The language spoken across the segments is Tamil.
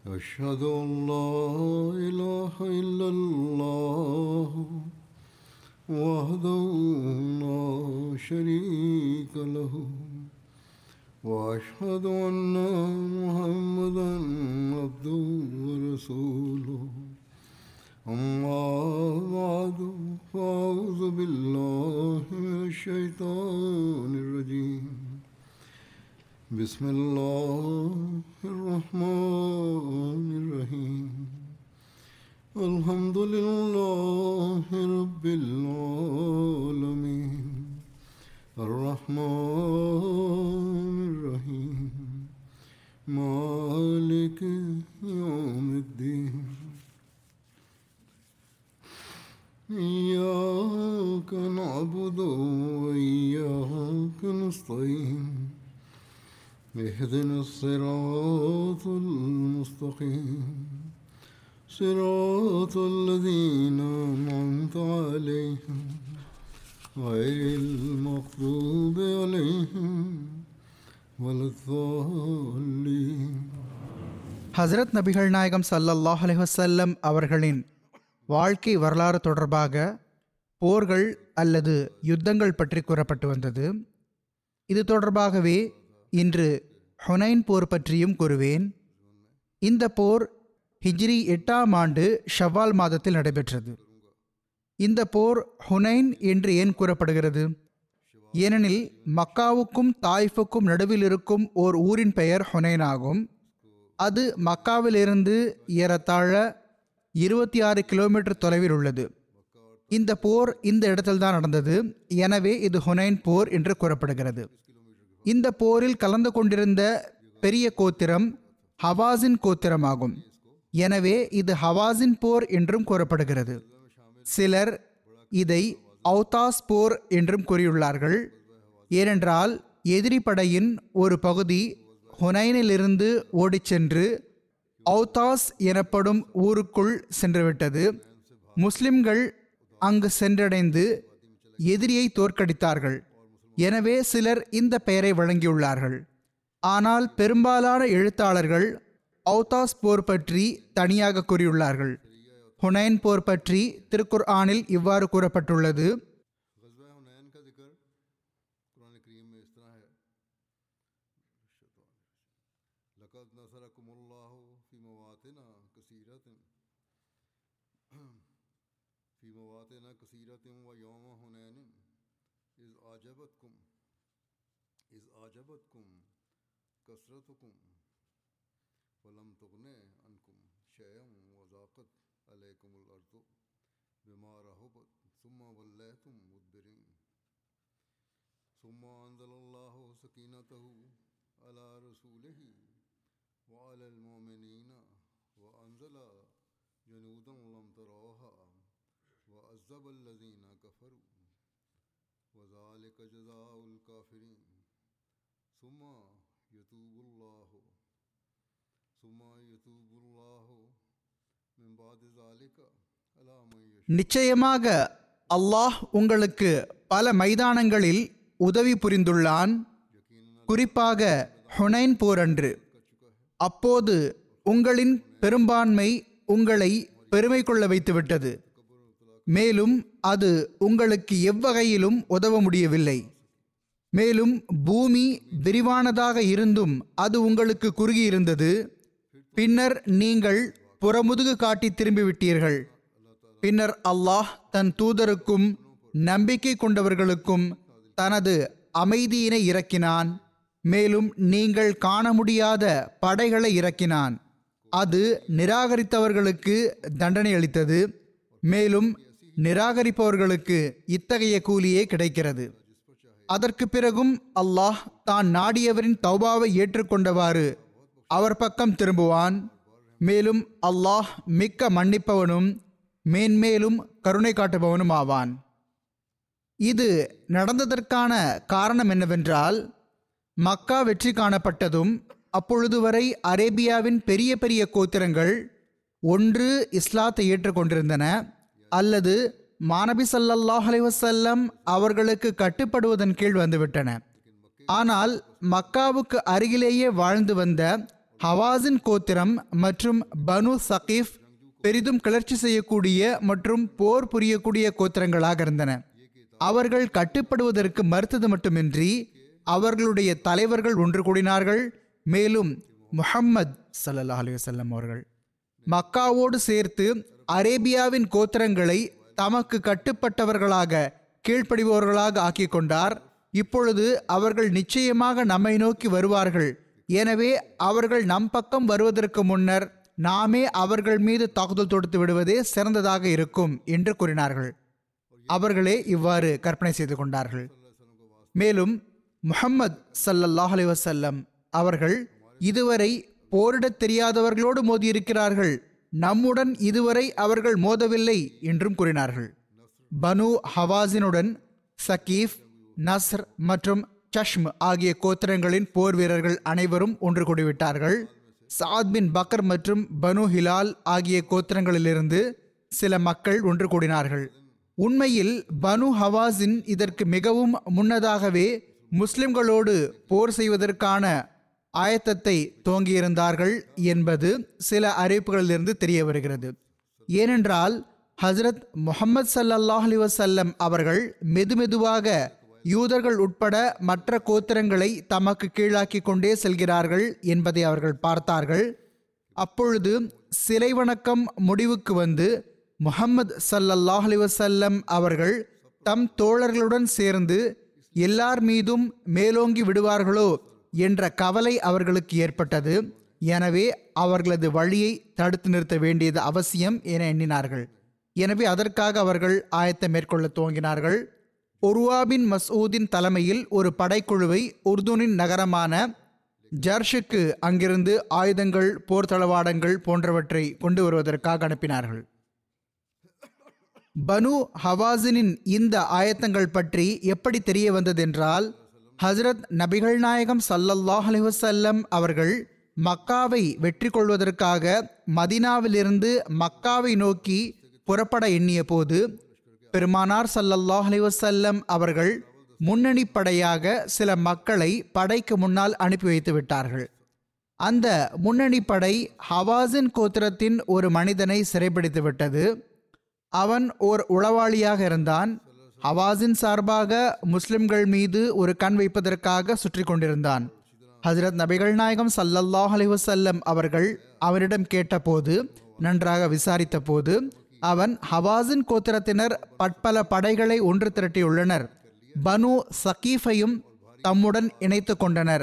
أشهد أن لا إله إلا الله وحده لا شريك له وأشهد أن محمدا عبده ورسوله أما بعد فأعوذ بالله من الشيطان الرجيم بسم الله الرحمن الرحيم الحمد لله رب العالمين الرحمن الرحيم مالك يوم الدين إياك نعبد وإياك نستعين اهدنا الصراط المستقيم صراط الذين أنعمت عليهم غير المغضوب عليهم ولا الضالين ஹசரத் நபிகள் நாயகம் ஸல்லல்லாஹு அலைஹி வஸல்லம் அவர்களின் வாழ்க்கை வரலாறு தொடர்பாக போர்கள் அல்லது யுத்தங்கள் பற்றி கூறப்பட்டு வந்தது இது தொடர்பாகவே இன்று ஹுனைன் போர் பற்றியும் கூறுவேன் இந்த போர் ஹிஜ்ரி எட்டாம் ஆண்டு ஷவ்வால் மாதத்தில் நடைபெற்றது இந்த போர் ஹுனைன் என்று ஏன் கூறப்படுகிறது ஏனெனில் மக்காவுக்கும் தாய்ஃபுக்கும் நடுவில் இருக்கும் ஓர் ஊரின் பெயர் ஹுனைன் ஆகும் அது மக்காவிலிருந்து ஏறத்தாழ இருபத்தி ஆறு கிலோமீட்டர் தொலைவில் உள்ளது இந்த போர் இந்த இடத்தில்தான் நடந்தது எனவே இது ஹுனைன் போர் என்று கூறப்படுகிறது இந்த போரில் கலந்து கொண்டிருந்த பெரிய கோத்திரம் ஹவாஸின் கோத்திரமாகும் எனவே இது ஹவாஸின் போர் என்றும் கூறப்படுகிறது சிலர் இதை அவுதாஸ் போர் என்றும் கூறியுள்ளார்கள் ஏனென்றால் எதிரி படையின் ஒரு பகுதி ஹுனைனிலிருந்து ஓடிச் சென்று அவுதாஸ் எனப்படும் ஊருக்குள் சென்றுவிட்டது முஸ்லிம்கள் அங்கு சென்றடைந்து எதிரியை தோற்கடித்தார்கள் எனவே சிலர் இந்த பெயரை வழங்கியுள்ளார்கள் ஆனால் பெரும்பாலான எழுத்தாளர்கள் அவுதாஸ் போர் பற்றி தனியாக கூறியுள்ளார்கள் ஹுனைன் போர் பற்றி திருக்குர் ஆனில் இவ்வாறு கூறப்பட்டுள்ளது गजवा हुनैन का जिक्र कुरान करीम में इस तरह है लक़द नसरकुमुल्लाहु फी मवातिना कसीरतिन फी मवातिना कसीरतिन व यौम हुनैन इज़ आजबतकुम इज़ आजबतकुम कसरतकुम फलम तुगने अनकुम शयम व ज़ाक़त अलैकुमुल अर्दु बिमा रहुबत सुम्मा वल्लैतुम मुदबिरीन सुम्मा अंज़लल्लाहु सकीनतहु अला रसूलिही व अलल मोमिनीन व अंज़ला जनूदन लम तरोहा व अज़्ज़ब अल्लज़ीन कफरू व ज़ालिक जज़ाउल काफिरीन सुम्मा यतूबुल्लाहु सुम्मा यतूबुल्लाहु मिन बाद ज़ालिक अला मन यशा நிச்சயமாக அல்லாஹ் உங்களுக்கு பல மைதானங்களில் உதவி புரிந்துள்ளான் குறிப்பாக ஹுனைன் போர் அன்று அப்போது உங்களின் பெரும்பான்மை உங்களை பெருமை கொள்ள வைத்துவிட்டது மேலும் அது உங்களுக்கு எவ்வகையிலும் உதவ முடியவில்லை மேலும் பூமி விரிவானதாக இருந்தும் அது உங்களுக்கு குறுகியிருந்தது பின்னர் நீங்கள் புறமுதுகு காட்டி திரும்பிவிட்டீர்கள் பின்னர் அல்லாஹ் தன் தூதருக்கும் நம்பிக்கை கொண்டவர்களுக்கும் தனது அமைதியினை இறக்கினான் மேலும் நீங்கள் காண முடியாத படைகளை இறக்கினான் அது நிராகரித்தவர்களுக்கு தண்டனை அளித்தது மேலும் நிராகரிப்பவர்களுக்கு இத்தகைய கூலியே கிடைக்கிறது அதற்கு பிறகும் அல்லாஹ் தான் நாடியவரின் தௌபாவை ஏற்றுக்கொண்டவாறு அவர் பக்கம் திரும்புவான் மேலும் அல்லாஹ் மிக்க மன்னிப்பவனும் மேன்மேலும் கருணை காட்டுபவனும் ஆவான் இது நடந்ததற்கான காரணம் என்னவென்றால் மக்கா வெற்றி காணப்பட்டதும் அப்பொழுது வரை அரேபியாவின் பெரிய பெரிய கோத்திரங்கள் ஒன்று இஸ்லாத்தை ஏற்றுக்கொண்டிருந்தன அல்லது மாநபி ஸல்லல்லாஹு அலைஹி வஸல்லம் அவர்களுக்கு கட்டுப்படுவதன் கீழ் வந்துவிட்டன ஆனால் மக்காவுக்கு அருகிலேயே வாழ்ந்து வந்த ஹவாஸின் கோத்திரம் மற்றும் பனு சகீஃப் பெரிதும் கிளர்ச்சி செய்யக்கூடிய மற்றும் போர் புரியக்கூடிய கோத்திரங்களாக இருந்தன அவர்கள் கட்டுப்படுவதற்கு மறுத்தது மட்டுமின்றி அவர்களுடைய தலைவர்கள் ஒன்று கூடினார்கள் மேலும் முஹம்மது ஸல்லல்லாஹு அலைஹி வஸல்லம் அவர்கள் மக்காவோடு சேர்த்து அரேபியாவின் கோத்திரங்களை தமக்கு கட்டுப்பட்டவர்களாக கீழ்ப்படிபவர்களாக ஆக்கிக் கொண்டார் இப்பொழுது அவர்கள் நிச்சயமாக நம்மை நோக்கி வருவார்கள் எனவே அவர்கள் நம் பக்கம் வருவதற்கு முன்னர் நாமே அவர்கள் மீது தாக்குதல் தொடுத்து விடுவதே சிறந்ததாக இருக்கும் என்று கூறினார்கள் அவர்களே இவ்வாறு கற்பனை செய்து கொண்டார்கள் மேலும் முஹம்மது ஸல்லல்லாஹு அலைஹி வஸல்லம் அவர்கள் இதுவரை போரிடத் தெரியாதவர்களோடு மோதியிருக்கிறார்கள் நம்முடன் இதுவரை அவர்கள் மோதவில்லை என்றும் கூறினார்கள் பனு ஹவாஸினுடன் சகீஃப் நஸ்ர் மற்றும் சஷ்ம் ஆகிய கோத்திரங்களின் போர் வீரர்கள் அனைவரும் ஒன்று கூடிவிட்டார்கள் சாத் பின் பக்கர் மற்றும் பனு ஹிலால் ஆகிய கோத்திரங்களிலிருந்து சில மக்கள் ஒன்று கூடினார்கள் உண்மையில் பனு ஹவாஸின் இதற்கு மிகவும் முன்னதாகவே முஸ்லிம்களோடு போர் செய்வதற்கான ஆயத்தத்தை துவங்கியிருந்தார்கள் என்பது சில அறிவிப்புகளிலிருந்து தெரிய வருகிறது ஏனென்றால் ஹஜரத் முஹம்மது ஸல்லல்லாஹு அலைஹி வஸல்லம் அவர்கள் மெதுமெதுவாக யூதர்கள் உட்பட மற்ற கோத்திரங்களை தமக்கு கீழாக்கி கொண்டே செல்கிறார்கள் என்பதை அவர்கள் பார்த்தார்கள் அப்பொழுது சிலை வணக்கம் முடிவுக்கு வந்து முஹம்மது ஸல்லல்லாஹு அலைஹி வஸல்லம் அவர்கள் தம் தோழர்களுடன் சேர்ந்து எல்லார் மீதும் மேலோங்கி விடுவார்களோ என்ற கவலை அவர்களுக்கு ஏற்பட்டது எனவே அவர்களது வழியை தடுத்து நிறுத்த வேண்டியது அவசியம் என எண்ணினார்கள் எனவே அதற்காக அவர்கள் ஆயத்தம் மேற்கொள்ள துவங்கினார்கள் ஒருவாபின் மசூதின் தலைமையில் ஒரு படைக்குழுவை உர்துனின் நகரமான ஜர்ஷுக்கு அங்கிருந்து ஆயுதங்கள் போர் தளவாடங்கள் போன்றவற்றை கொண்டு வருவதற்காக அனுப்பினார்கள் பனு ஹவாஸினின் இந்த ஆயத்தங்கள் பற்றி எப்படி தெரிய வந்ததென்றால் ஹஜரத் நபிகள் நாயகம் சல்லல்லாஹ் அலைஹி வஸல்லம் அவர்கள் மக்காவை வெற்றி கொள்வதற்காக மதினாவிலிருந்து மக்காவை நோக்கி புறப்பட எண்ணிய போது பெருமானார் சல்லல்லாஹ் அலைஹி வஸல்லம் அவர்கள் முன்னணி படையாக சில மக்களை படைக்கு முன்னால் அனுப்பி வைத்து விட்டார்கள் அந்த முன்னணி படை ஹவாஸின் கோத்திரத்தின் ஒரு மனிதனை சிறைப்பிடித்து விட்டது அவன் ஓர் உளவாளியாக இருந்தான் ஹவாஸின் சார்பாக முஸ்லிம்கள் மீது ஒரு கண் வைப்பதற்காக சுற்றி கொண்டிருந்தான் ஹஜரத் நபிகள் நாயகம் சல்லல்லாஹ் அலைஹி வஸல்லம் அவர்கள் அவனிடம் கேட்டபோது நன்றாக விசாரித்த போது அவன் ஹவாஸின் கோத்திரத்தினர் பற்பல படைகளை ஒன்று திரட்டியுள்ளனர் பனு சகீஃபையும் தம்முடன் இணைத்து கொண்டனர்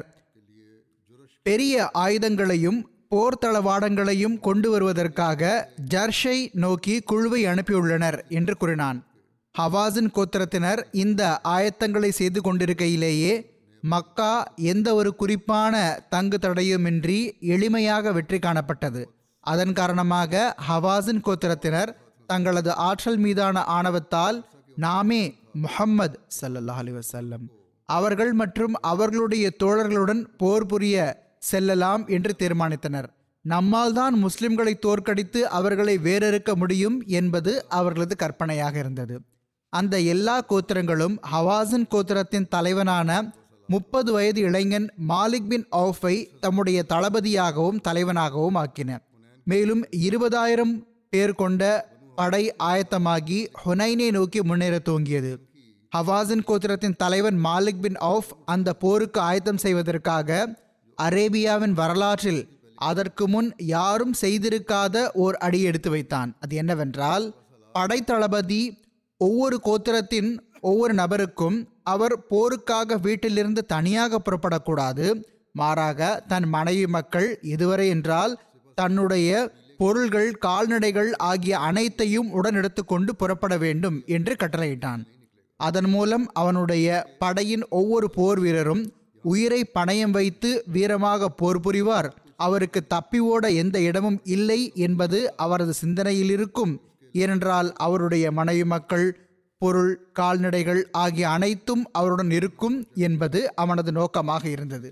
பெரிய ஆயுதங்களையும் போர் தளவாடங்களையும் கொண்டு வருவதற்காக ஜர்ஷை நோக்கி குழுவை அனுப்பியுள்ளனர் என்று கூறினான் ஹவாஸின் கோத்திரத்தினர் இந்த ஆயத்தங்களை செய்து கொண்டிருக்கையிலேயே மக்கா எந்த ஒரு குறிப்பான தங்கு தடையுமின்றி எளிமையாக வெற்றி காணப்பட்டது அதன் காரணமாக ஹவாஸின் கோத்திரத்தினர் தங்களது ஆற்றல் மீதான ஆணவத்தால் நாமே முஹம்மது ஸல்லல்லாஹு அலைஹி வஸல்லம் அவர்கள் மற்றும் அவர்களுடைய தோழர்களுடன் போர் புரிய செல்லலாம் என்று தீர்மானித்தனர் நம்மால் தான் முஸ்லிம்களை தோற்கடித்து அவர்களை வேறறுக்க முடியும் என்பது அவர்களது கற்பனையாக இருந்தது அந்த எல்லா கோத்திரங்களும் ஹவாஸின் கோத்திரத்தின் தலைவனான முப்பது வயது இளைஞன் மாலிக் பின் ஔஃபை தம்முடைய தளபதியாகவும் தலைவனாகவும் ஆக்கின மேலும் இருபதாயிரம் பேர் கொண்ட படை ஆயத்தமாகி ஹுனைனை நோக்கி முன்னேற துவங்கியது ஹவாஸின் கோத்திரத்தின் தலைவன் மாலிக் பின் ஔஃப் அந்த போருக்கு ஆயத்தம் செய்வதற்காக அரேபியாவின் வரலாற்றில் அதற்கு முன் யாரும் செய்திருக்காத ஓர் அடி எடுத்து வைத்தான் அது என்னவென்றால் படைத்தளபதி ஒவ்வொரு கோத்திரத்தின் ஒவ்வொரு நபருக்கும் அவர் போருக்காக வீட்டிலிருந்து தனியாக புறப்படக்கூடாது மாறாக தன் மனைவி மக்கள் இதுவரை என்றால் தன்னுடைய பொருள்கள் கால்நடைகள் ஆகிய அனைத்தையும் உடன் எடுத்துக்கொண்டு புறப்பட வேண்டும் என்று கட்டளையிட்டான் அதன் மூலம் அவனுடைய படையின் ஒவ்வொரு போர் வீரரும் உயிரை பணயம் வைத்து வீரமாக போர் புரிவார் அவருக்கு தப்பி ஓட எந்த இடமும் இல்லை என்பது அவரது சிந்தனையில் இருக்கும் ஏனென்றால் அவருடைய மனைவி மக்கள் பொருள் கால்நடைகள் ஆகிய அனைத்தும் அவருடன் இருக்கும் என்பது அவனது நோக்கமாக இருந்தது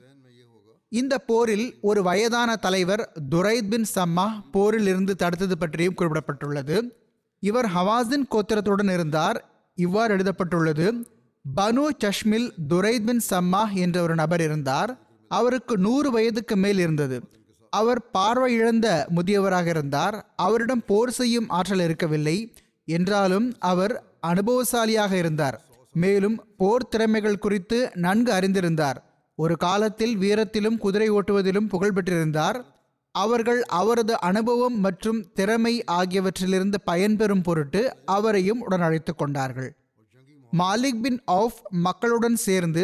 இந்த போரில் ஒரு வயதான தலைவர் துரைத் பின் சம்மா போரில் இருந்து தடுத்தது பற்றியும் குறிப்பிடப்பட்டுள்ளது இவர் ஹவாஸின் கோத்திரத்துடன் இருந்தார் இவ்வாறு எழுதப்பட்டுள்ளது பனு சஷ்மில் துரைத் பின் சம்மா என்ற ஒரு நபர் இருந்தார் அவருக்கு நூறு வயதுக்கு மேல் இருந்தது அவர் பார்வை இழந்த முதியவராக இருந்தார் அவரிடம் போர் செய்யும் ஆற்றல் இருக்கவில்லை என்றாலும் அவர் அனுபவசாலியாக இருந்தார் மேலும் போர் திறமைகள் குறித்து நன்கு அறிந்திருந்தார் ஒரு காலத்தில் வீரத்திலும் குதிரை ஓட்டுவதிலும் புகழ் பெற்றிருந்தார் அவர்கள் அவரது அனுபவம் மற்றும் திறமை ஆகியவற்றிலிருந்து பயன்பெறும் பொருட்டு அவரையும் உடன் அழைத்து கொண்டார்கள் மாலிக் பின் ஆஃப் மக்களுடன் சேர்ந்து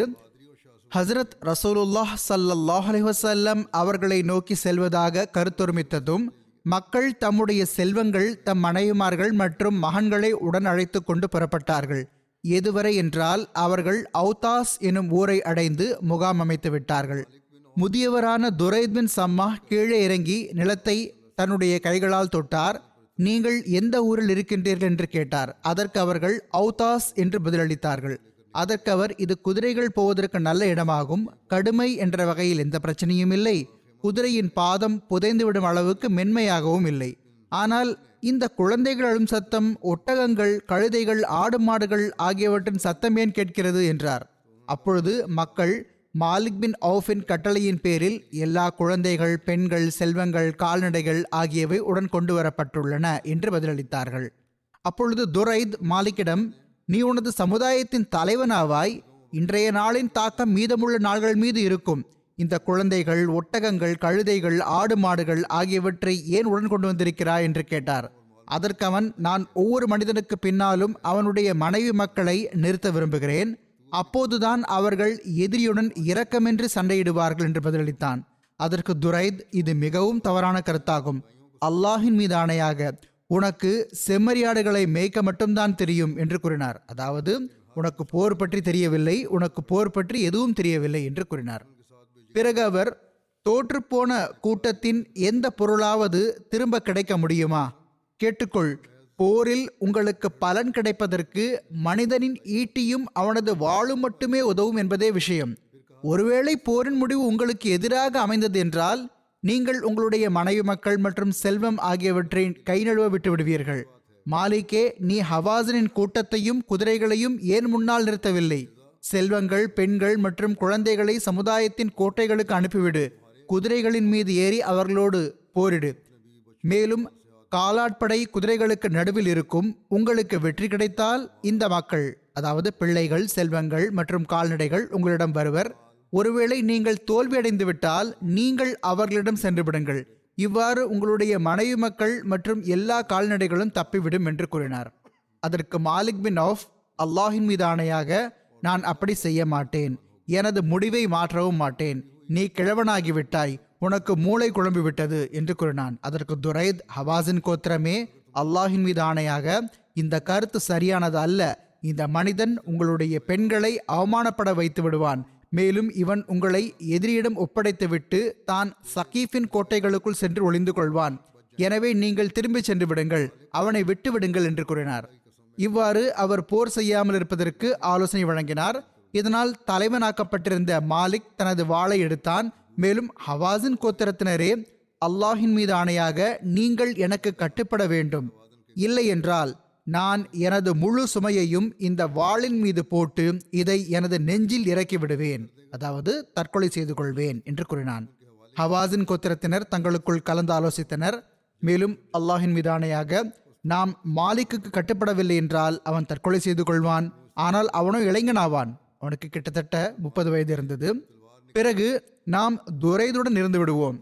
ஹசரத் ரசூலுல்லாஹ் ஸல்லல்லாஹு அலைஹி வஸல்லம் அவர்களை நோக்கி செல்வதாக கருத்தொருமித்ததும் மக்கள் தம்முடைய செல்வங்கள் தம் மனைவிமார்கள் மற்றும் மகன்களை உடன் அழைத்து கொண்டு புறப்பட்டார்கள் எதுவரை என்றால் அவர்கள் அவுதாஸ் எனும் ஊரை அடைந்து முகாம் அமைத்து விட்டார்கள் முதியவரான துரைத் பின் சம்மா கீழே இறங்கி நிலத்தை தன்னுடைய கைகளால் தொட்டார் நீங்கள் எந்த ஊரில் இருக்கின்றீர்கள் என்று கேட்டார் அதற்கு அவர்கள் அவுதாஸ் என்று பதிலளித்தார்கள் அதற்கு அவர் இது குதிரைகள் போவதற்கு நல்ல இடமாகும் கடுமை என்ற வகையில் எந்த பிரச்சனையும் இல்லை குதிரையின் பாதம் புதைந்துவிடும் அளவுக்கு மென்மையாகவும் இல்லை ஆனால் இந்த குழந்தைகள் அழும் சத்தம் ஒட்டகங்கள் கழுதைகள் ஆடு மாடுகள் ஆகியவற்றின் சத்தம் ஏன் கேட்கிறது என்றார் அப்பொழுது மக்கள் மாலிக் பின் அவுஃபின் கட்டளையின் பேரில் எல்லா குழந்தைகள் பெண்கள் செல்வங்கள் கால்நடைகள் ஆகியவை உடன் கொண்டு வரப்பட்டுள்ளன என்று பதிலளித்தார்கள் அப்பொழுது துரைத் மாலிக்கிடம் நீ உனது சமுதாயத்தின் தலைவனாவாய் இன்றைய நாளின் தாக்கம் மீதமுள்ள நாள்கள் மீது இருக்கும் இந்த குழந்தைகள் ஒட்டகங்கள் கழுதைகள் ஆடு மாடுகள் ஆகியவற்றை ஏன் உடன் கொண்டு வந்திருக்கிறாய் என்று கேட்டார் அதற்கு அவன் நான் ஒவ்வொரு மனிதனுக்கு பின்னாலும் அவனுடைய மனைவி மக்களை நிறுத்த விரும்புகிறேன் அப்போதுதான் அவர்கள் எதிரியுடன் இரக்கமின்றி சண்டையிடுவார்கள் என்று பதிலளித்தான் அதற்கு துரைத் இது மிகவும் தவறான கருத்தாகும் அல்லாஹின் மீது ஆணையாக உனக்கு செம்மறியாடுகளை மேய்க்க மட்டும்தான் தெரியும் என்று கூறினார் அதாவது உனக்கு போர் பற்றி தெரியவில்லை உனக்கு போர் பற்றி எதுவும் தெரியவில்லை என்று கூறினார் பிறகு அவர் தோற்றுப்போன கூட்டத்தின் எந்த பொருளாவது திரும்ப கிடைக்க முடியுமா கேட்டுக்கொள் போரில் உங்களுக்கு பலன் கிடைப்பதற்கு மனிதனின் ஈட்டியும் அவனது வாளும் மட்டுமே உதவும் என்பதே விஷயம் ஒருவேளை போரின் முடிவு உங்களுக்கு எதிராக அமைந்தது என்றால் நீங்கள் உங்களுடைய மனைவி மக்கள் மற்றும் செல்வம் ஆகியவற்றை கை நழுவ விட்டு விடுவீர்கள் மாலிகே நீ ஹவாசனின் கூட்டத்தையும் குதிரைகளையும் ஏன் முன்னால் நிறுத்தவில்லை செல்வங்கள் பெண்கள் மற்றும் குழந்தைகளை சமுதாயத்தின் கோட்டைகளுக்கு அனுப்பிவிடு குதிரைகளின் மீது ஏறி அவர்களோடு போரிடு மேலும் காலாட்படை குதிரைகளுக்கு நடுவில் இருக்கும் உங்களுக்கு வெற்றி கிடைத்தால் இந்த மக்கள் அதாவது பிள்ளைகள் செல்வங்கள் மற்றும் கால்நடைகள் உங்களிடம் வருவர் ஒருவேளை நீங்கள் தோல்வியடைந்து விட்டால் நீங்கள் அவர்களிடம் சென்று விடுங்கள் இவ்வாறு உங்களுடைய மனைவி மக்கள் மற்றும் எல்லா கால்நடைகளும் தப்பிவிடும் என்று கூறினார் அதற்கு மாலிக் பின் ஆஃப் அல்லாஹின் மீது ஆணையாக நான் அப்படி செய்ய மாட்டேன் எனது முடிவை மாற்றவும் மாட்டேன் நீ கிழவனாகிவிட்டாய் உனக்கு மூளை குழம்பி விட்டது என்று கூறினான் அதற்கு துரைத் ஹவாஸின் கோத்திரமே அல்லாஹின் மீது ஆணையாக இந்த கருத்து சரியானது அல்ல இந்த மனிதன் உங்களுடைய பெண்களை அவமானப்பட வைத்து விடுவான் மேலும் இவன் உங்களை எதிரியிடம் ஒப்படைத்துவிட்டு தான் சகீஃபின் கோட்டைகளுக்குள் சென்று ஒளிந்து கொள்வான் எனவே நீங்கள் திரும்பி சென்று விடுங்கள் அவனை விட்டு விடுங்கள் என்று கூறினார் இவ்வாறு அவர் போர் செய்யாமல் இருப்பதற்கு ஆலோசனை வழங்கினார் இதனால் தலைவனாக்கப்பட்டிருந்த மாலிக் தனது வாளை எடுத்தான் மேலும் ஹவாஸின் கோத்திரத்தினரே அல்லாஹின் மீது ஆணையாக நீங்கள் எனக்கு கட்டுப்பட வேண்டும் இல்லை என்றால் நான் எனது முழு சுமையையும் இந்த வாளின் மீது போட்டு இதை எனது நெஞ்சில் இறக்கி விடுவேன் அதாவது தற்கொலை செய்து கொள்வேன் என்று கூறினான் ஹவாஸின் கோத்திரத்தினர் தங்களுக்குள் கலந்து ஆலோசித்தனர் மேலும் அல்லாஹின் மீதானையாக நாம் மாலிக்குக்கு கட்டுப்படவில்லை என்றால் அவன் தற்கொலை செய்து கொள்வான் ஆனால் அவனோ இளைஞனாவான் அவனுக்கு கிட்டத்தட்ட முப்பது வயது இருந்தது பிறகு நாம் துரைதுடன் இருந்து விடுவோம்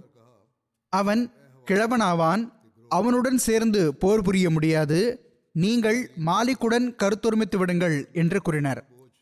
அவன் கிழவனாவான் அவனுடன் சேர்ந்து போர் புரிய முடியாது நீங்கள் மாலிக்குடன் கருத்தொருமித்து விடுங்கள் என்று கூறினர்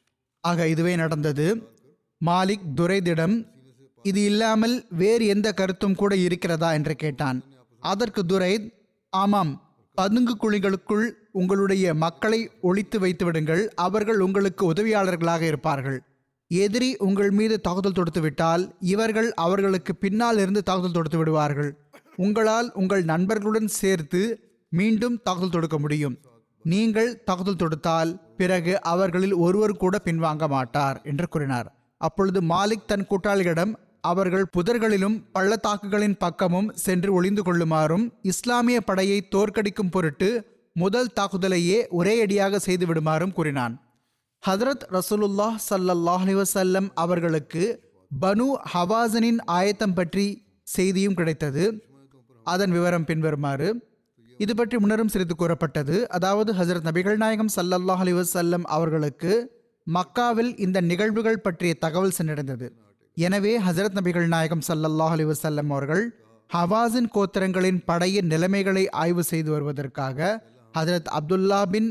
ஆக இதுவே நடந்தது மாலிக் துரைதிடம் இது இல்லாமல் வேறு எந்த கருத்தும் கூட இருக்கிறதா என்று கேட்டான் அதற்கு துரைத் ஆமாம் பதுங்கு குழிகளுக்குள் உங்களுடைய மக்களை ஒழித்து வைத்து விடுங்கள் அவர்கள் உங்களுக்கு உதவியாளர்களாக இருப்பார்கள் எதிரி உங்கள் மீது தாக்குதல் தொடுத்து விட்டால் இவர்கள் அவர்களுக்கு பின்னால் இருந்து தாக்குதல் தொடுத்து விடுவார்கள் உங்களால் உங்கள் நண்பர்களுடன் சேர்த்து மீண்டும் தாக்குதல் தொடுக்க முடியும் நீங்கள் தாக்குதல் தொடுத்தால் பிறகு அவர்களில் ஒருவர் கூட பின்வாங்க மாட்டார் என்று கூறினார் அப்பொழுது மாலிக் தன் கூட்டாளிகளிடம் அவர்கள் புதர்களிலும் பள்ளத்தாக்குகளின் பக்கமும் சென்று ஒளிந்து கொள்ளுமாறும் இஸ்லாமிய படையை தோற்கடிக்கும் பொருட்டு முதல் தாக்குதலையே ஒரே அடியாக செய்து விடுமாறும் கூறினான் ஹதரத் ரசூலுல்லாஹ் ஸல்லல்லாஹு அலைஹி வஸல்லம் அவர்களுக்கு பனு ஹவாசனின் ஆயத்தம் பற்றி செய்தியும் கிடைத்தது அதன் விவரம் பின்வருமாறு இது பற்றி முன்னரும் சிறிது கூறப்பட்டது அதாவது ஹசரத் நபிகள் நாயகம் சல்லல்லாஹ் அலி வசல்லம் அவர்களுக்கு மக்காவில் இந்த நிகழ்வுகள் பற்றிய தகவல் சென்றடைந்தது எனவே ஹசரத் நபிகள் நாயகம் சல்லல்லாஹ் அலி வசல்லம் அவர்கள் ஹவாஸின் கோத்திரங்களின் படையின் நிலைமைகளை ஆய்வு செய்து வருவதற்காக ஹசரத் அப்துல்லா பின்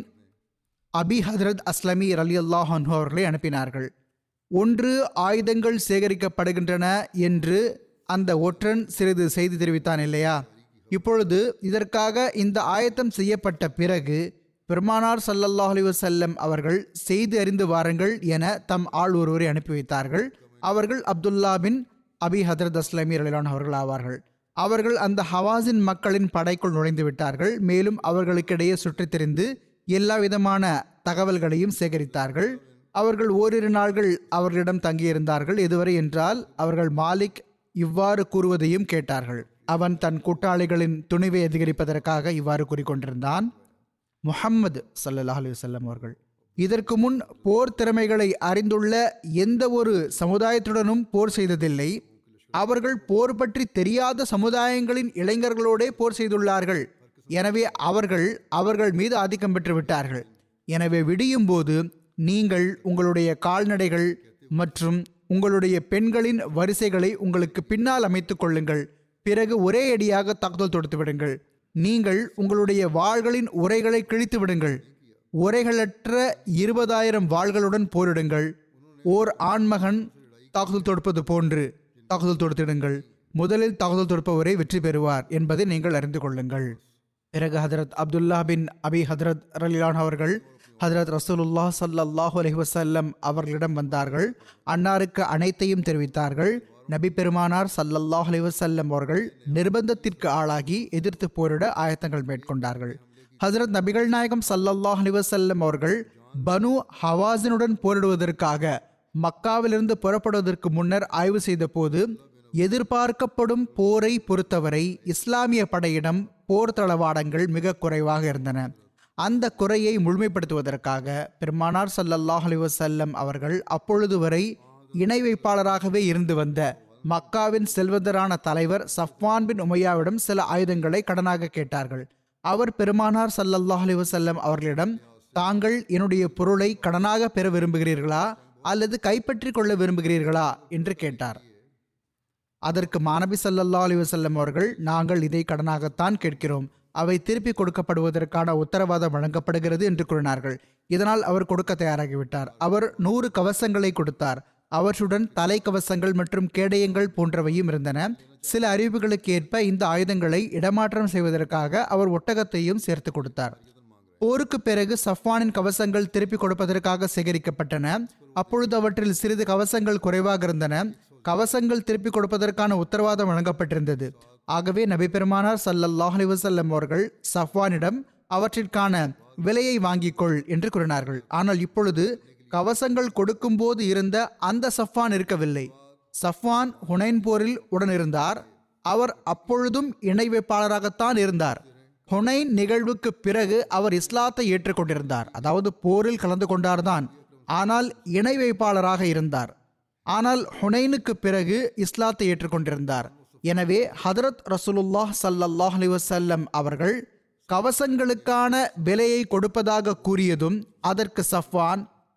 அபி ஹதரத் அஸ்லமி அலி அல்லாஹ் அவர்களை அனுப்பினார்கள் ஒன்று ஆயுதங்கள் சேகரிக்கப்படுகின்றன என்று அந்த ஒற்றன் சிறிது செய்தி தெரிவித்தான் இல்லையா இப்பொழுது இதற்காக இந்த ஆயத்தம் செய்யப்பட்ட பிறகு பெருமானார் சல்லல்லாஹ் அலி வசல்லம் அவர்கள் செய்து அறிந்து வாருங்கள் என தம் ஆள் ஒருவரை அனுப்பி வைத்தார்கள் அவர்கள் அப்துல்லா பின் அபி ஹதரத் அஸ்லமி அலிலான் அவர்கள் ஆவார்கள் அவர்கள் அந்த ஹவாஸின் மக்களின் படைக்குள் நுழைந்து விட்டார்கள் மேலும் அவர்களுக்கிடையே சுற்றித் திரிந்து எல்லா விதமான தகவல்களையும் சேகரித்தார்கள் அவர்கள் ஓரிரு நாள்கள் அவர்களிடம் தங்கியிருந்தார்கள் எதுவரை என்றால் அவர்கள் மாலிக் இவ்வாறு கூறுவதையும் கேட்டார்கள் அவன் தன் கூட்டாளிகளின் துணிவை அதிகரிப்பதற்காக இவ்வாறு கூறிக்கொண்டிருந்தான் முஹம்மது சல்லல்லாஹ் அலி வல்லம் அவர்கள் இதற்கு முன் போர் திறமைகளை அறிந்துள்ள எந்த ஒரு சமுதாயத்துடனும் போர் செய்ததில்லை அவர்கள் போர் பற்றி தெரியாத சமுதாயங்களின் இளைஞர்களோடே போர் செய்துள்ளார்கள் எனவே அவர்கள் அவர்கள் மீது ஆதிக்கம் பெற்று விட்டார்கள் எனவே விடியும் போது நீங்கள் உங்களுடைய கால்நடைகள் மற்றும் உங்களுடைய பெண்களின் வரிசைகளை உங்களுக்கு பின்னால் அமைத்துக் கொள்ளுங்கள் பிறகு ஒரே அடியாக தாக்குதல் தொடுத்து விடுங்கள் நீங்கள் உங்களுடைய வாள்களின் உரைகளை கிழித்து விடுங்கள் உரைகளற்ற இருபதாயிரம் வாள்களுடன் போரிடுங்கள் ஓர் ஆண்மகன் தாக்குதல் தொடுப்பது போன்று தாக்குதல் தொடுத்திடுங்கள் முதலில் தாக்குதல் தொடுப்பவரை வெற்றி பெறுவார் என்பதை நீங்கள் அறிந்து கொள்ளுங்கள் பிறகு ஹதரத் அப்துல்லா பின் அபி ஹதரத் ரலிலான் அவர்கள் ஹதரத் ரசூலுல்லா சல்லல்லாஹு அலைஹி வஸல்லம் அவர்களிடம் வந்தார்கள் அன்னாருக்கு அனைத்தையும் தெரிவித்தார்கள் நபி பெருமானார் சல்லல்லாஹு அலைஹி வஸல்லம் அவர்கள் நிர்பந்தத்திற்கு ஆளாகி எதிர்த்து போரிட ஆயத்தங்கள் மேற்கொண்டார்கள் ஹசரத் நபிகள் நாயகம் சல்லல்லாஹ் அலைஹி வஸல்லம் அவர்கள் பனு ஹவாஸினுடன் போரிடுவதற்காக மக்காவிலிருந்து புறப்படுவதற்கு முன்னர் ஆய்வு செய்த போது எதிர்பார்க்கப்படும் போரை பொறுத்தவரை இஸ்லாமிய படையிடம் போர் தளவாடங்கள் மிக குறைவாக இருந்தன அந்த குறையை முழுமைப்படுத்துவதற்காக பெருமானார் சல்லல்லாஹ் அலைஹி வஸல்லம் அவர்கள் அப்பொழுது வரை இணை வைப்பாளராகவே இருந்து வந்த மக்காவின் செல்வந்தரான தலைவர் சஃப்வான் பின் உமையாவிடம் சில ஆயுதங்களை கடனாக கேட்டார்கள் அவர் பெருமானார் சல்லல்லாஹ் அலைஹி வஸல்லம் அவர்களிடம் தாங்கள் என்னுடைய பொருளை கடனாக பெற விரும்புகிறீர்களா அல்லது கைப்பற்றி கொள்ள விரும்புகிறீர்களா என்று கேட்டார் அதற்கு மாணபி சல்லல்லா அலி வசல்லம் அவர்கள் நாங்கள் இதை கடனாகத்தான் கேட்கிறோம் அவை திருப்பி கொடுக்கப்படுவதற்கான உத்தரவாதம் வழங்கப்படுகிறது என்று கூறினார்கள் இதனால் அவர் கொடுக்க தயாராகிவிட்டார் அவர் நூறு கவசங்களை கொடுத்தார் அவற்றுடன் தலைக்கவசங்கள் மற்றும் கேடயங்கள் போன்றவையும் இருந்தன சில அறிவிப்புகளுக்கு ஏற்ப இந்த ஆயுதங்களை இடமாற்றம் செய்வதற்காக அவர் ஒட்டகத்தையும் சேர்த்து கொடுத்தார் போருக்கு பிறகு சஃப்வானின் கவசங்கள் திருப்பி கொடுப்பதற்காக சேகரிக்கப்பட்டன அப்பொழுது அவற்றில் சிறிது கவசங்கள் குறைவாக இருந்தன கவசங்கள் திருப்பி கொடுப்பதற்கான உத்தரவாதம் வழங்கப்பட்டிருந்தது ஆகவே நபி பெருமானார் சல்லல்லாஹ் அலி வசல்லம் அவர்கள் சஃப்வானிடம் அவற்றிற்கான விலையை வாங்கிக் கொள் என்று கூறினார்கள் ஆனால் இப்பொழுது கவசங்கள் கொடுக்கும்போது இருந்த அந்த சஃப்வான் இருக்கவில்லை சஃப்வான் ஹுனைன் போரில் உடனிருந்தார் அவர் அப்பொழுதும் இணை வைப்பாளராகத்தான் இருந்தார் ஹுனைன் நிகழ்வுக்கு பிறகு அவர் இஸ்லாத்தை ஏற்றுக்கொண்டிருந்தார் அதாவது போரில் கலந்து கொண்டார்தான் ஆனால் இணை வைப்பாளராக இருந்தார் ஆனால் ஹுனைனுக்கு பிறகு இஸ்லாத்தை ஏற்றுக்கொண்டிருந்தார் எனவே ஹதரத் ரசூலுல்லாஹ் சல்லல்லாஹ் அலி வசல்லம் அவர்கள் கவசங்களுக்கான விலையை கொடுப்பதாக கூறியதும் அதற்கு சஃப்வான்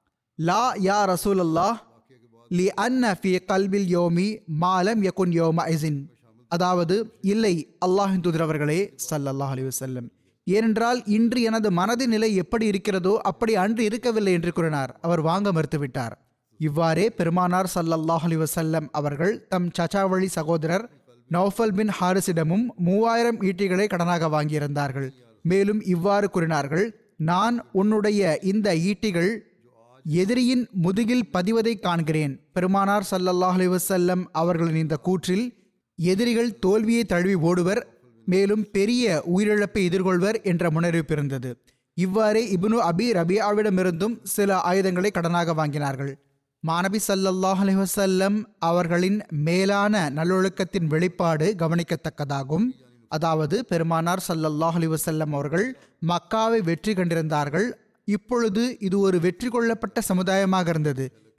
லா யா ரசூலுல்லாஹ் லி அன்ன ஃபி கல்பில் யோமி மாலம் யகுன் யோம ஐசின் அதாவது இல்லை அல்லாஹின் தூதரவர்களே சல்லல்லாஹ் அலி வசல்லம் ஏனென்றால் இன்று எனது மனதின் நிலை எப்படி இருக்கிறதோ அப்படி அன்று இருக்கவில்லை என்று கூறினார் அவர் வாங்க மறுத்துவிட்டார் இவ்வாறே பெருமானார் சல்லல்லாஹ் அலி வசல்லம் அவர்கள் தம் சச்சாவழி சகோதரர் நௌஃபல் பின் ஹாரிஸிடமும் மூவாயிரம் ஈட்டிகளை கடனாக வாங்கியிருந்தார்கள் மேலும் இவ்வாறு கூறினார்கள் நான் உன்னுடைய இந்த ஈட்டிகள் எதிரியின் முதுகில் பதிவதை காண்கிறேன் பெருமானார் சல்லல்லாஹ் அலி வசல்லம் அவர்களின் இந்த கூற்றில் எதிரிகள் தோல்வியை தழுவி ஓடுவர் மேலும் பெரிய உயிரிழப்பை எதிர்கொள்வர் என்ற முன்னறிவிப்பு இருந்தது இவ்வாறே இப்னு அபி ரபியாவிடமிருந்தும் சில ஆயுதங்களை கடனாக வாங்கினார்கள் மாணபி சல்லல்லாஹ் அலி வசல்லம் அவர்களின் மேலான நல்லொழுக்கத்தின் வெளிப்பாடு கவனிக்கத்தக்கதாகும் அதாவது பெருமானார் சல்லல்லாஹ் அலி வசல்லம் அவர்கள் மக்காவை வெற்றி கண்டிருந்தார்கள் இப்பொழுது இது ஒரு வெற்றி கொள்ளப்பட்ட சமுதாயமாக இருந்தது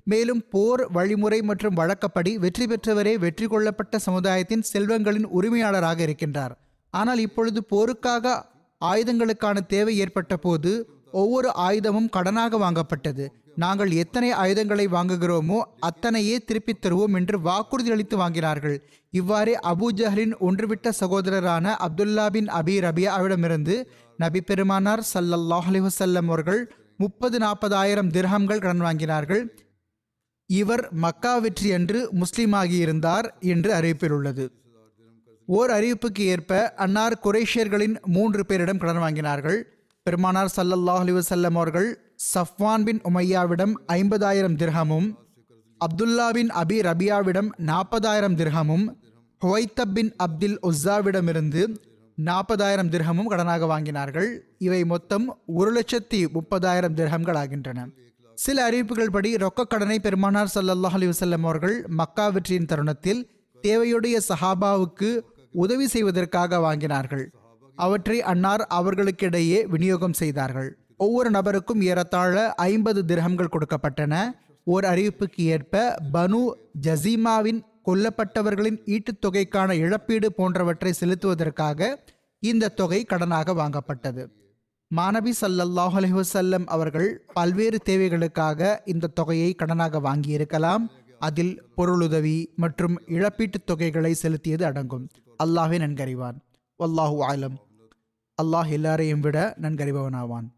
மேலும் போர் வழிமுறை மற்றும் வழக்கப்படி வெற்றி பெற்றவரே வெற்றி கொள்ளப்பட்ட சமுதாயத்தின் செல்வங்களின் உரிமையாளராக இருக்கின்றார் ஆனால் இப்பொழுது போருக்காக ஆயுதங்களுக்கான தேவை ஏற்பட்ட போது ஒவ்வொரு ஆயுதமும் கடனாக வாங்கப்பட்டது நாங்கள் எத்தனை ஆயுதங்களை வாங்குகிறோமோ அத்தனையே திருப்பித் தருவோம் என்று வாக்குறுதி அளித்து வாங்கினார்கள் இவ்வாறே அபூ ஜஹலின் ஒன்றுவிட்ட சகோதரரான அப்துல்லா பின் அபி ரபியாவிடமிருந்து நபி பெருமானார் சல்லல்லாஹ் அலைஹி வஸல்லம் அவர்கள் முப்பது நாற்பதாயிரம் திர்ஹம்கள் கடன் வாங்கினார்கள் இவர் மக்கா வெற்றி அன்று முஸ்லீமாகி இருந்தார் என்று அறிவிப்பில் உள்ளது ஓர் அறிவிப்புக்கு ஏற்ப அன்னார் குரேஷியர்களின் மூன்று பேரிடம் கடன் வாங்கினார்கள் பெருமானார் சல்லல்லாஹ் அலைஹி வஸல்லம் அவர்கள் சஃப்வான் பின் உமையாவிடம் ஐம்பதாயிரம் திர்ஹமும் அப்துல்லா பின் அபி ரபியாவிடம் நாற்பதாயிரம் திர்ஹமும் ஹுவைத்தப் பின் அப்துல் உஸ்ஸாவிடமிருந்து நாற்பதாயிரம் திர்ஹமும் கடனாக வாங்கினார்கள் இவை மொத்தம் ஒரு லட்சத்தி முப்பதாயிரம் திர்ஹம்கள் ஆகின்றன சில அறிவிப்புகள் படி ரொக்க கடனை பெருமானார் சல்லல்லாஹ் அலைஹி வஸல்லம் அவர்கள் மக்கா வெற்றியின் தருணத்தில் தேவையுடைய சஹாபாவுக்கு உதவி செய்வதற்காக வாங்கினார்கள் அவற்றை அன்னார் அவர்களுக்கிடையே விநியோகம் செய்தார்கள் ஒவ்வொரு நபருக்கும் ஏறத்தாழ ஐம்பது திரகங்கள் கொடுக்கப்பட்டன ஓர் அறிவிப்புக்கு ஏற்ப பனு ஜசீமாவின் கொல்லப்பட்டவர்களின் ஈட்டுத் தொகைக்கான இழப்பீடு போன்றவற்றை செலுத்துவதற்காக இந்த தொகை கடனாக வாங்கப்பட்டது மாணவி சல்லல்லாஹ் அலைஹி வஸல்லம் அவர்கள் பல்வேறு தேவைகளுக்காக இந்த தொகையை கடனாக வாங்கியிருக்கலாம் அதில் பொருளுதவி மற்றும் இழப்பீட்டுத் தொகைகளை செலுத்தியது அடங்கும் அல்லாஹே நன்கறிவான் வல்லாஹு ஆலம் அல்லாஹ் எல்லாரையும் விட நன்கறிபவனாவான்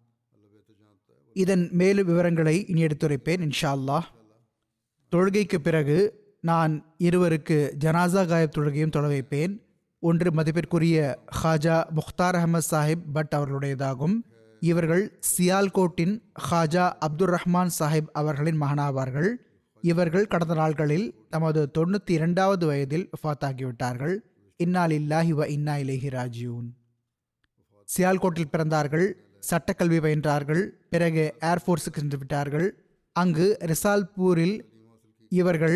இதன் மேலும் விவரங்களை இனி எடுத்துரைப்பேன் இன்ஷா அல்லாஹ் தொழுகைக்கு பிறகு நான் இருவருக்கு ஜனாசா காயப் தொழுகையும் தொட வைப்பேன் ஒன்று மதிப்பிற்குரிய ஹாஜா முக்தார் அகமது சாஹிப் பட் அவர்களுடையதாகும் இவர்கள் சியால்கோட்டின் ஹாஜா அப்துர் ரஹ்மான் சாஹிப் அவர்களின் மகனாவார்கள் இவர்கள் கடந்த நாட்களில் தமது தொண்ணூற்றி இரண்டாவது வயதில் ஃபாத்தாகிவிட்டார்கள் இன்னால் இல்லாஹி வ இன்னா இலேஹி ராஜியூன் சியால்கோட்டில் பிறந்தார்கள் சட்டக்கல்வி பயின்றார்கள் பிறகு ஏர்ஃபோர்ஸுக்கு சென்று விட்டார்கள் அங்கு ரிசால்பூரில் இவர்கள்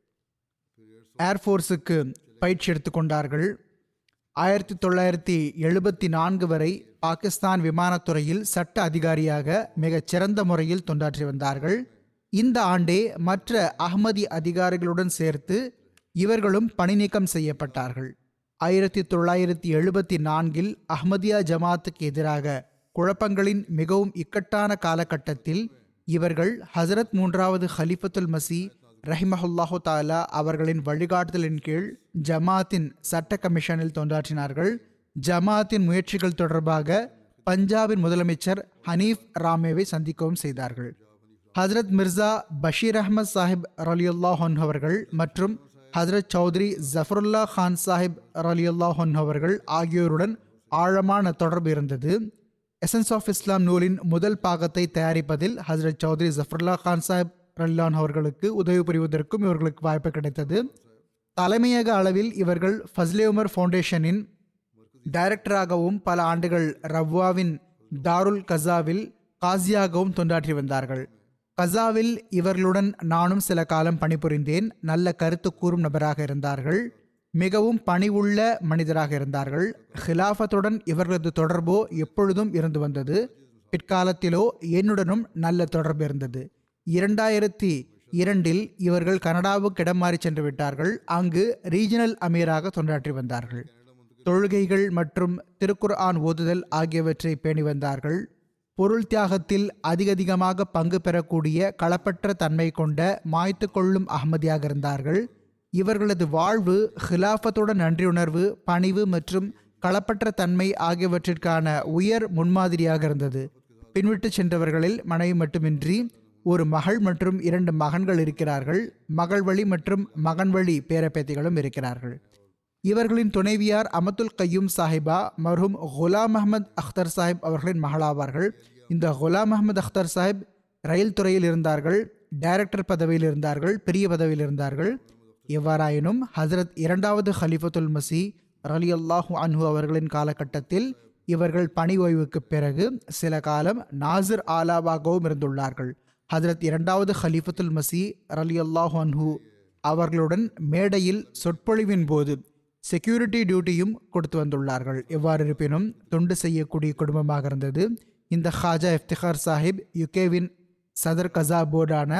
ஏர்ஃபோர்ஸுக்கு பயிற்சி எடுத்துக்கொண்டார்கள் ஆயிரத்தி தொள்ளாயிரத்தி எழுபத்தி நான்கு வரை பாகிஸ்தான் விமானத்துறையில் சட்ட அதிகாரியாக மிகச் சிறந்த முறையில் தொண்டாற்றி வந்தார்கள் இந்த ஆண்டே மற்ற அகமதி அதிகாரிகளுடன் சேர்த்து இவர்களும் பணி நீக்கம் செய்யப்பட்டார்கள் ஆயிரத்தி தொள்ளாயிரத்தி எழுபத்தி நான்கில் அஹ்மதியா ஜமாத்துக்கு எதிராக குழப்பங்களின் மிகவும் இக்கட்டான காலகட்டத்தில் இவர்கள் ஹசரத் மூன்றாவது ஹலிஃபத்துல் மசி ரஹிமஹுல்லாஹு தாலா அவர்களின் வழிகாட்டுதலின் கீழ் ஜமாத்தின் சட்ட கமிஷனில் தொண்டாற்றினார்கள் ஜமாத்தின் முயற்சிகள் தொடர்பாக பஞ்சாபின் முதலமைச்சர் ஹனீஃப் ராமேவை சந்திக்கவும் செய்தார்கள் ஹசரத் மிர்சா பஷீர் அஹமத் சாஹிப் ரலியுல்லாஹன் அவர்கள் மற்றும் ஹசரத் சௌத்ரி ஜஃபருல்லா கான் சாஹிப் ரலியுல்லாஹன் அவர்கள் ஆகியோருடன் ஆழமான தொடர்பு இருந்தது எசன்ஸ் ஆஃப் இஸ்லாம் நூலின் முதல் பாகத்தை தயாரிப்பதில் ஹசரத் சௌத்ரி ஜஃபருல்லா கான் சாஹிப் ரல்லான் அவர்களுக்கு உதவி புரிவதற்கும் இவர்களுக்கு வாய்ப்பு கிடைத்தது தலைமையக அளவில் இவர்கள் ஃபஸ்லே உமர் ஃபவுண்டேஷனின் டைரக்டராகவும் பல ஆண்டுகள் ரவ்வாவின் தாருல் கசாவில் காசியாகவும் தொண்டாற்றி வந்தார்கள் கசாவில் இவர்களுடன் நானும் சில காலம் பணிபுரிந்தேன் நல்ல கருத்து கூறும் நபராக இருந்தார்கள் மிகவும் பணிவுள்ள மனிதராக இருந்தார்கள் ஹிலாஃபத்துடன் இவர்களது தொடர்போ எப்பொழுதும் இருந்து வந்தது பிற்காலத்திலோ என்னுடனும் நல்ல தொடர்பு இருந்தது இரண்டாயிரத்தி இரண்டில் இவர்கள் கனடாவுக்கு இடம் மாறி சென்று விட்டார்கள் அங்கு ரீஜனல் அமீராக தொண்டாற்றி வந்தார்கள் தொழுகைகள் மற்றும் திருக்குர்ஆன் ஓதுதல் ஆகியவற்றை பேணி வந்தார்கள் பொருள் தியாகத்தில் அதிகதிகமாக பங்கு பெறக்கூடிய களப்பற்ற தன்மை கொண்ட மாய்த்து கொள்ளும் அகமதியாக இருந்தார்கள் இவர்களது வாழ்வு ஹிலாஃபத்துடன் நன்றியுணர்வு பணிவு மற்றும் களப்பற்ற தன்மை ஆகியவற்றிற்கான உயர் முன்மாதிரியாக இருந்தது பின்விட்டு சென்றவர்களில் மனைவி மட்டுமின்றி ஒரு மகள் மற்றும் இரண்டு மகன்கள் இருக்கிறார்கள் மகள் வழி மற்றும் மகன் வழி பேரப்பேத்திகளும் இருக்கிறார்கள் இவர்களின் துணைவியார் அமதுல் கையூம் சாஹிபா மர்ஹூம் குலாம் அஹமத் அख्தர் சாஹிப் அவர்களின் மகளாவார்கள் இந்த குலாம் அஹமத் அख्தர் சாஹிப் ரயில் துறையில் இருந்தார்கள் டைரக்டர் பதவியில் இருந்தார்கள் பெரிய பதவியில் இருந்தார்கள் எவ்வாறாயினும் ஹசரத் இரண்டாவது ஹலிஃபத்துல் மசி ரலி அல்லாஹூ அன்ஹு அவர்களின் காலகட்டத்தில் இவர்கள் பணி ஓய்வுக்கு பிறகு சில காலம் நாசிர் ஆலாவாகவும் இருந்துள்ளார்கள் ஹசரத் இரண்டாவது ஹலிஃபத்துல் மசி ரலி அல்லாஹு அன்ஹு அவர்களுடன் மேடையில் சொற்பொழிவின் போது செக்யூரிட்டி டியூட்டியும் கொடுத்து வந்துள்ளார்கள் எவ்வாறு இருப்பினும் தொண்டு செய்யக்கூடிய குடும்பமாக இருந்தது இந்த ஹாஜா இஃப்திகார் சாஹிப் யுகேவின் சதர் கசா போர்டான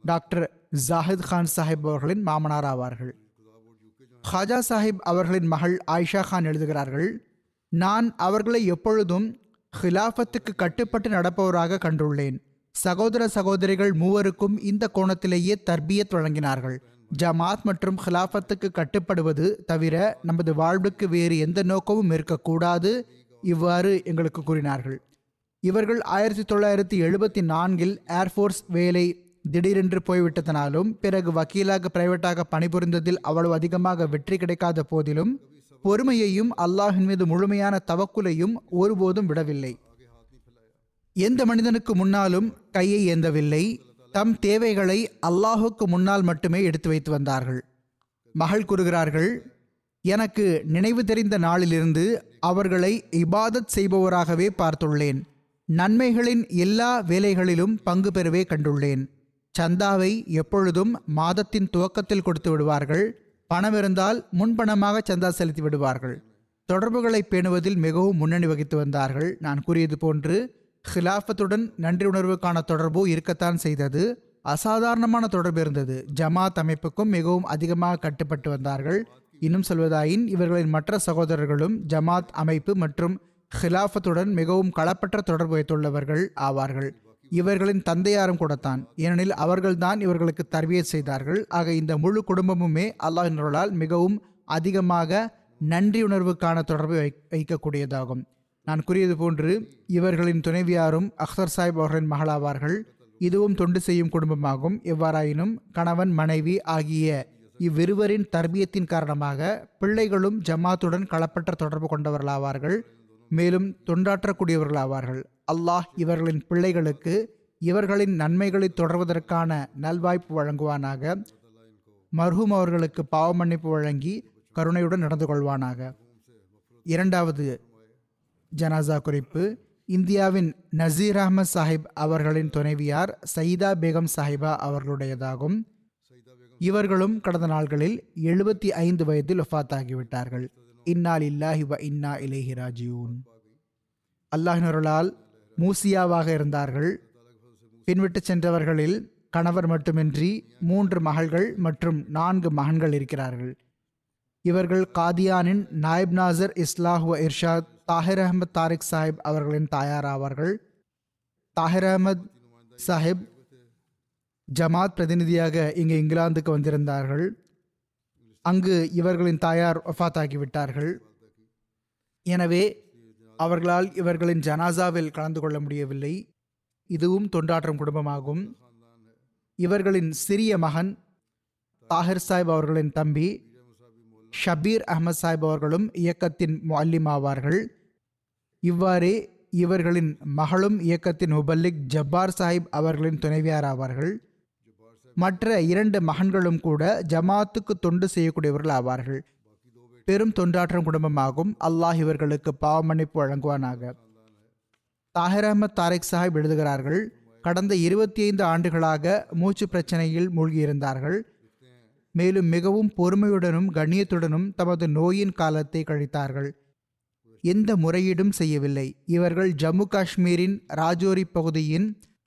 டாக்டர் ஜாஹித் கான் சாஹிப் அவர்களின் மாமனார் ஆவார்கள் ஹாஜா சாஹிப் அவர்களின் மகள் ஆயிஷா கான் எழுதுகிறார்கள் நான் அவர்களை எப்பொழுதும் ஹிலாஃபத்துக்கு கட்டுப்பட்டு நடப்பவராக கண்டுள்ளேன் சகோதர சகோதரிகள் மூவருக்கும் இந்த கோணத்திலேயே தர்பியத் வழங்கினார்கள் ஜமாத் மற்றும் ஹிலாஃபத்துக்கு கட்டுப்படுவது தவிர நமது வாழ்வுக்கு வேறு எந்த நோக்கமும் இருக்கக்கூடாது இவ்வாறு எங்களுக்கு கூறினார்கள் இவர்கள் ஆயிரத்தி தொள்ளாயிரத்தி எழுபத்தி நான்கில் ஏர்ஃபோர்ஸ் வேலை திடீரென்று போய்விட்டதனாலும் பிறகு வக்கீலாக பிரைவேட்டாக பணிபுரிந்ததில் அவ்வளவு அதிகமாக வெற்றி கிடைக்காத போதிலும் பொறுமையையும் அல்லாஹின் மீது முழுமையான தவக்குலையும் ஒருபோதும் விடவில்லை எந்த மனிதனுக்கு முன்னாலும் கையை ஏந்தவில்லை தம் தேவைகளை அல்லாஹுக்கு முன்னால் மட்டுமே எடுத்து வைத்து வந்தார்கள் மகள் கூறுகிறார்கள் எனக்கு நினைவு தெரிந்த நாளிலிருந்து அவர்களை இபாதத் செய்பவராகவே பார்த்துள்ளேன் நன்மைகளின் எல்லா வேலைகளிலும் பங்கு பெறவே கண்டுள்ளேன் சந்தாவை எப்பொழுதும் மாதத்தின் துவக்கத்தில் கொடுத்து விடுவார்கள் பணம் இருந்தால் முன்பணமாக சந்தா செலுத்தி விடுவார்கள் தொடர்புகளை பேணுவதில் மிகவும் முன்னணி வகித்து வந்தார்கள் நான் கூறியது போன்று ஹிலாஃபத்துடன் நன்றி உணர்வுக்கான தொடர்பு இருக்கத்தான் செய்தது அசாதாரணமான தொடர்பு இருந்தது ஜமாத் அமைப்புக்கும் மிகவும் அதிகமாக கட்டுப்பட்டு வந்தார்கள் இன்னும் சொல்வதாயின் இவர்களின் மற்ற சகோதரர்களும் ஜமாத் அமைப்பு மற்றும் ஹிலாஃபத்துடன் மிகவும் களப்பற்ற தொடர்பு வைத்துள்ளவர்கள் ஆவார்கள் இவர்களின் தந்தையாரும் கூடத்தான் ஏனெனில் அவர்கள்தான் இவர்களுக்கு தர்பியத் செய்தார்கள் ஆக இந்த முழு குடும்பமுமே அல்லாஹினர்களால் மிகவும் அதிகமாக நன்றியுணர்வுக்கான தொடர்பை வை வைக்கக்கூடியதாகும் நான் கூறியது போன்று இவர்களின் துணைவியாரும் அக்சர் சாஹிப் அவர்களின் மகளாவார்கள் இதுவும் தொண்டு செய்யும் குடும்பமாகும் எவ்வாறாயினும் கணவன் மனைவி ஆகிய இவ்விருவரின் தர்பியத்தின் காரணமாக பிள்ளைகளும் ஜமாத்துடன் களப்பற்ற தொடர்பு கொண்டவர்களாவார்கள் மேலும் தொண்டாற்றக்கூடியவர்களாவார்கள் அல்லாஹ் இவர்களின் பிள்ளைகளுக்கு இவர்களின் நன்மைகளை தொடர்வதற்கான நல்வாய்ப்பு வழங்குவானாக மர்ஹூம் அவர்களுக்கு பாவ மன்னிப்பு வழங்கி கருணையுடன் நடந்து கொள்வானாக இரண்டாவது ஜனாசா குறிப்பு இந்தியாவின் நசீர் அஹமத் சாஹிப் அவர்களின் துணைவியார் சயீதா பேகம் சாஹிபா அவர்களுடையதாகும் இவர்களும் கடந்த நாள்களில் எழுபத்தி ஐந்து வயதில் ஒஃபாத்தாகிவிட்டார்கள் இன்னால் இல்லாஹி வ இன்னா இலேஹி ராஜியூன் அல்லாஹினருளால் மூசியாவாக இருந்தார்கள் பின்விட்டு சென்றவர்களில் கணவர் மட்டுமின்றி மூன்று மகள்கள் மற்றும் நான்கு மகன்கள் இருக்கிறார்கள் இவர்கள் காதியானின் நாயிப் நாசர் இஸ்லாஹ் வ இர்ஷாத் தாஹிர் அஹமத் தாரிக் சாஹிப் அவர்களின் தாயார் ஆவார்கள் தாஹிர் அஹமத் சாஹிப் ஜமாத் பிரதிநிதியாக இங்கு இங்கிலாந்துக்கு வந்திருந்தார்கள் அங்கு இவர்களின் தாயார் ஒஃபாத் ஆகிவிட்டார்கள் எனவே அவர்களால் இவர்களின் ஜனாசாவில் கலந்து கொள்ள முடியவில்லை இதுவும் தொண்டாற்றும் குடும்பமாகும் இவர்களின் சிறிய மகன் தாஹிர் சாஹிப் அவர்களின் தம்பி ஷபீர் அஹமத் சாஹிப் அவர்களும் இயக்கத்தின் முல்லிம் ஆவார்கள் இவ்வாறே இவர்களின் மகளும் இயக்கத்தின் முபல்லிக் ஜப்பார் சாஹிப் அவர்களின் துணைவியார் ஆவார்கள் மற்ற இரண்டு மகன்களும் கூட ஜமாத்துக்கு தொண்டு செய்யக்கூடியவர்கள் ஆவார்கள் பெரும் தொண்டாற்றும் குடும்பமாகும் அல்லாஹ் இவர்களுக்கு பாவ மன்னிப்பு வழங்குவானாக தாஹிர் அஹமத் தாரிக் சாஹிப் எழுதுகிறார்கள் கடந்த இருபத்தி ஐந்து ஆண்டுகளாக மூச்சு பிரச்சனையில் மூழ்கியிருந்தார்கள் மேலும் மிகவும் பொறுமையுடனும் கண்ணியத்துடனும் தமது நோயின் காலத்தை கழித்தார்கள் எந்த முறையீடும் செய்யவில்லை இவர்கள் ஜம்மு காஷ்மீரின் ராஜோரி பகுதியின்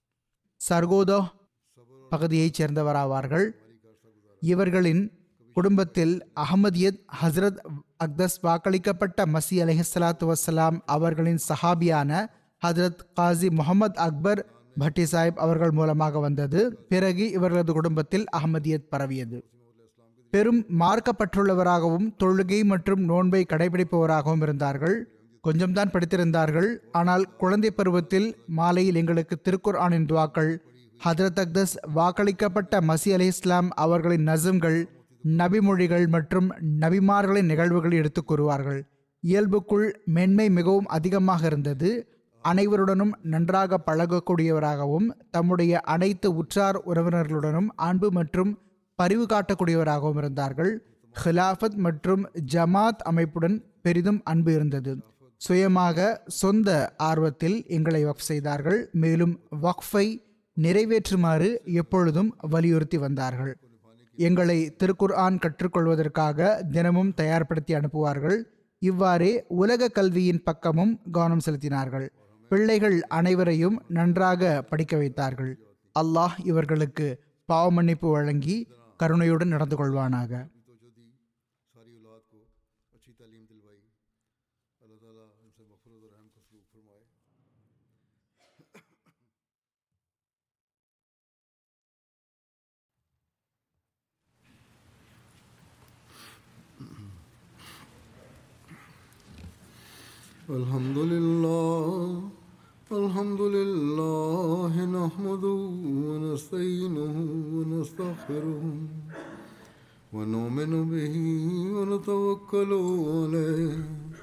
சர்கோதோ பகுதியைச் சேர்ந்தவராவார்கள் இவர்களின் குடும்பத்தில் அகமதியத் ஹஸ்ரத் அக்தஸ் வாக்களிக்கப்பட்ட மசி அலஹிஸ்லாத்து வசலாம் அவர்களின் சஹாபியான ஹஜரத் காசி முகமது அக்பர் பட்டி சாஹிப் அவர்கள் மூலமாக வந்தது பிறகு இவர்களது குடும்பத்தில் அகமதியத் பரவியது பெரும் மார்க்கப்பட்டுள்ளவராகவும் தொழுகை மற்றும் நோன்பை கடைபிடிப்பவராகவும் இருந்தார்கள் கொஞ்சம்தான் படித்திருந்தார்கள் ஆனால் குழந்தை பருவத்தில் மாலையில் எங்களுக்கு திருக்குர் ஆனின் துவாக்கள் ஹதரத் அக்தஸ் வாக்களிக்கப்பட்ட மசி அலி இஸ்லாம் அவர்களின் நசம்கள் நபிமொழிகள் மற்றும் நபிமார்களின் நிகழ்வுகளை எடுத்துக் கூறுவார்கள் இயல்புக்குள் மென்மை மிகவும் அதிகமாக இருந்தது அனைவருடனும் நன்றாக பழகக்கூடியவராகவும் தம்முடைய அனைத்து உற்றார் உறவினர்களுடனும் அன்பு மற்றும் பரிவு காட்டக்கூடியவராகவும் இருந்தார்கள் ஹிலாஃபத் மற்றும் ஜமாத் அமைப்புடன் பெரிதும் அன்பு இருந்தது சுயமாக சொந்த ஆர்வத்தில் எங்களை வக்ஃப் செய்தார்கள் மேலும் வக்ஃபை நிறைவேற்றுமாறு எப்பொழுதும் வலியுறுத்தி வந்தார்கள் எங்களை திருக்குர்ஆன் கற்றுக்கொள்வதற்காக தினமும் தயார்படுத்தி அனுப்புவார்கள் இவ்வாறே உலக கல்வியின் பக்கமும் கவனம் செலுத்தினார்கள் பிள்ளைகள் அனைவரையும் நன்றாக படிக்க வைத்தார்கள் அல்லாஹ் இவர்களுக்கு பாவ மன்னிப்பு வழங்கி கருணையுடன் நடந்து கொள்வானாக अपनी तोजो दी सारी औलाद को अच्छी तालीम दिलवाई अल्लाह ताला इनसे मफरत और रहम का सलूक फरमाए الحمد لله الحمد لله نحمده ونستعينه ونستغفره ونؤمن به ونتوكل عليه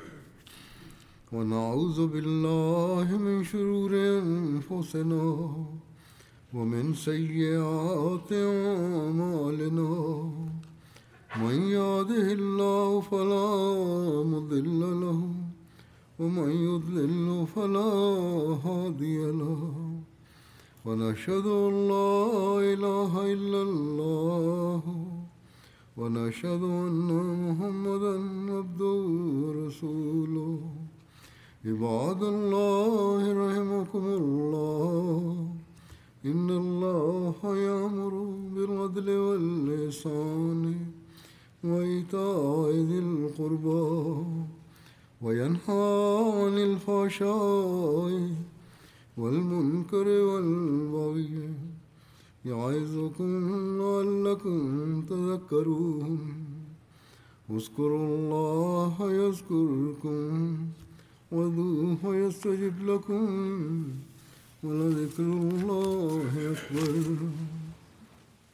ونعوذ بالله من شرور انفسنا ومن سيئات اعمالنا من يهده الله فلا مضل له ومن يضلل فلا هادي له ونشهد ان لا اله الا الله ونشهد ان محمدا عبده ورسوله عباد الله رحمكم الله ان الله يامر بالعدل واللسان وايتاء ذي القربى وينهى عن الفحشاء والمنكر والبغي يعظكم لعلكم تذكرون اذكروا الله يذكركم وذوه يستجب لكم ولذكر الله أكبر